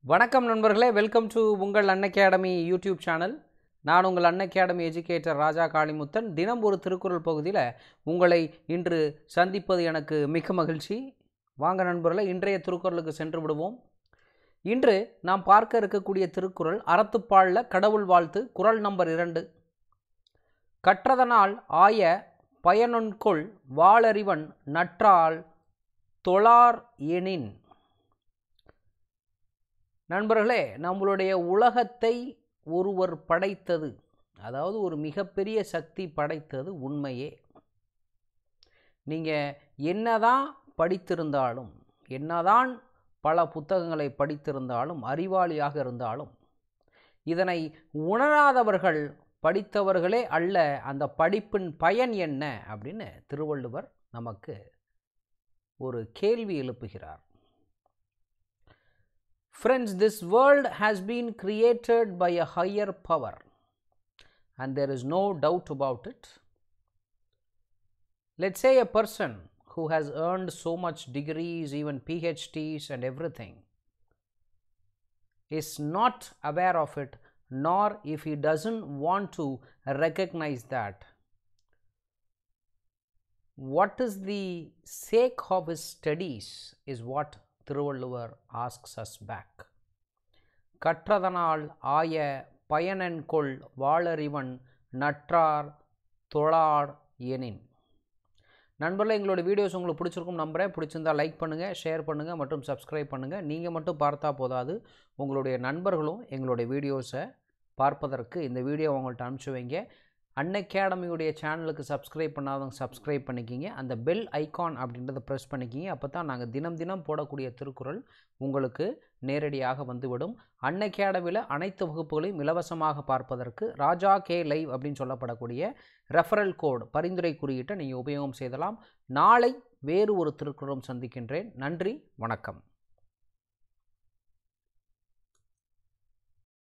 வணக்கம் நண்பர்களே welcome to உங்கள் அன் அகாடமி யூடியூப் சேனல் நான் உங்கள் அன் அகாடமி எஜுகேட்டர் ராஜா காளிமுத்தன் தினம் ஒரு திருக்குறள் பகுதியில் உங்களை இன்று சந்திப்பது எனக்கு மிக மகிழ்ச்சி வாங்க நண்பர்களே இன்றைய திருக்குறளுக்கு சென்று விடுவோம் இன்று நாம் பார்க்க இருக்கக்கூடிய திருக்குறள் அறத்துப்பாலில் கடவுள் வாழ்த்து குறள் நம்பர் இரண்டு கற்றதனால் ஆய பயனொன்கொள் வாளறிவன் நற்றால் தொழார் எனின் நண்பர்களே நம்மளுடைய உலகத்தை ஒருவர் படைத்தது அதாவது ஒரு மிகப்பெரிய சக்தி படைத்தது உண்மையே நீங்கள் என்னதான் படித்திருந்தாலும் என்னதான் பல புத்தகங்களை படித்திருந்தாலும் அறிவாளியாக இருந்தாலும் இதனை உணராதவர்கள் படித்தவர்களே அல்ல அந்த படிப்பின் பயன் என்ன அப்படின்னு திருவள்ளுவர் நமக்கு ஒரு கேள்வி எழுப்புகிறார் Friends, this world has been created by a higher power, and there is no doubt about it. Let's say a person who has earned so much degrees, even PhDs and everything, is not aware of it, nor if he doesn't want to recognize that. What is the sake of his studies is what Thiruvalluvar asks us back. கற்றதனால் ஆய பயனென்கொள் வாளறிவன் நற்றார் தொழார் எனின் நண்பர்களே எங்களோட videos உங்களுக்கு பிடிச்சிருக்கும் நம்புகிறேன் பிடிச்சிருந்தா like பண்ணுங்கள் ஷேர் பண்ணுங்கள் மற்றும் சப்ஸ்கிரைப் பண்ணுங்கள் நீங்கள் மட்டும் பார்த்தா போதாது உங்களுடைய நண்பர்களும் எங்களுடைய வீடியோஸை பார்ப்பதற்கு இந்த வீடியோ அவங்கள்ட்ட அனுப்பிச்சி வைங்க அன் அகாடமியுடைய சேனலுக்கு சப்ஸ்கிரைப் பண்ணாதவங்க சப்ஸ்கிரைப் பண்ணிக்கிங்க அந்த பெல் ஐகான் அப்படின்றத ப்ரெஸ் பண்ணிக்கிங்க அப்போ தான் நாங்கள் தினம் தினம் போடக்கூடிய திருக்குறள் உங்களுக்கு நேரடியாக வந்துவிடும் அன் அகாடமியில் அனைத்து வகுப்புகளையும் இலவசமாக பார்ப்பதற்கு ராஜா கே லைவ் அப்படின்னு சொல்லப்படக்கூடிய ரெஃபரல் கோட் பரிந்துரை குறியீட்டை நீங்கள் உபயோகம் செய்தலாம் நாளை வேறு ஒரு திருக்குறளும் சந்திக்கின்றேன் நன்றி வணக்கம்